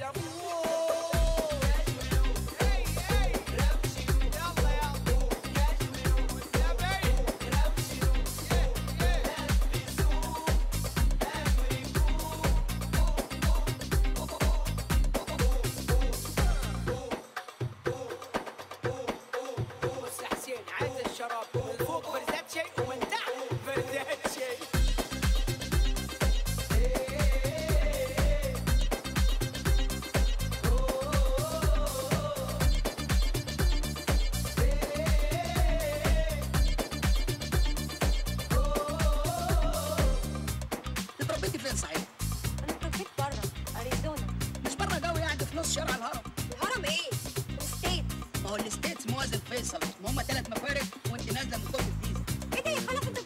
بص يا حسين عايز الشراب من فوق فرزاتشي ومن تحت فرزاتشي اتربيتي فين صحيح؟ انا اتربيت بره اريزونا مش بره قوي يعني في نص شارع الهرم الهرم ايه ستيت ما هو الستيتس موازن فيصل ما هم ثلاث مفارق وانت نازله من كوبري الجيزه ايه ده يا خلف انت